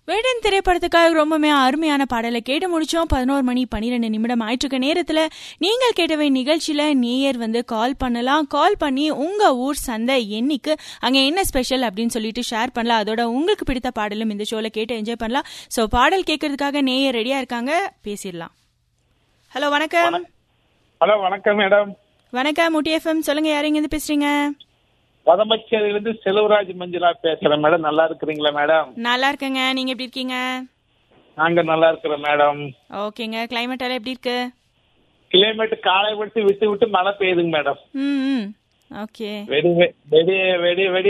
வேடன் திரைப்படத்துக்காக ரொம்பவே அருமையான பாடலை கேட்டு முடிச்சோம் பதினோரு மணி பன்னிரெண்டு நிமிடம் ஆயிட்டிருக்க நேரத்துல நீங்கள் கேட்டவை நிகழ்ச்சியில நேயர் வந்து கால் பண்ணலாம் கால் பண்ணி உங்க ஊர் சந்தை என்னைக்கு அங்க என்ன ஸ்பெஷல் அப்படின்னு சொல்லிட்டு ஷேர் பண்ணலாம் அதோட உங்களுக்கு பிடித்த பாடலும் இந்த ஷோல கேட்டு என்ஜாய் பண்ணலாம் சோ பாடல் கேட்கறதுக்காக நேயர் ரெடியா இருக்காங்க பேசிடலாம் ஹலோ வணக்கம் ஹலோ வணக்கம் மேடம் வணக்கம் முட்டி எஃப்எம் சொல்லுங்க யாருங்க இருந்து பேசுறீங்க வதமச்சேரியிலிருந்து செல்வராஜ் மஞ்சுளா பேசுறேன் மேடம் நல்லா இருக்கிறீங்களா மேடம் நல்லா இருக்கேங்க நீங்க எப்படி இருக்கீங்க நாங்க நல்லா இருக்கிறோம் மேடம் ஓகேங்க கிளைமேட் எல்லாம் எப்படி இருக்கு கிளைமேட் காலை விட்டு விட்டு விட்டு மழை பெய்யுதுங்க மேடம் ம் ம் ஓகே வெடி வெ- வெடி வெடி வெடி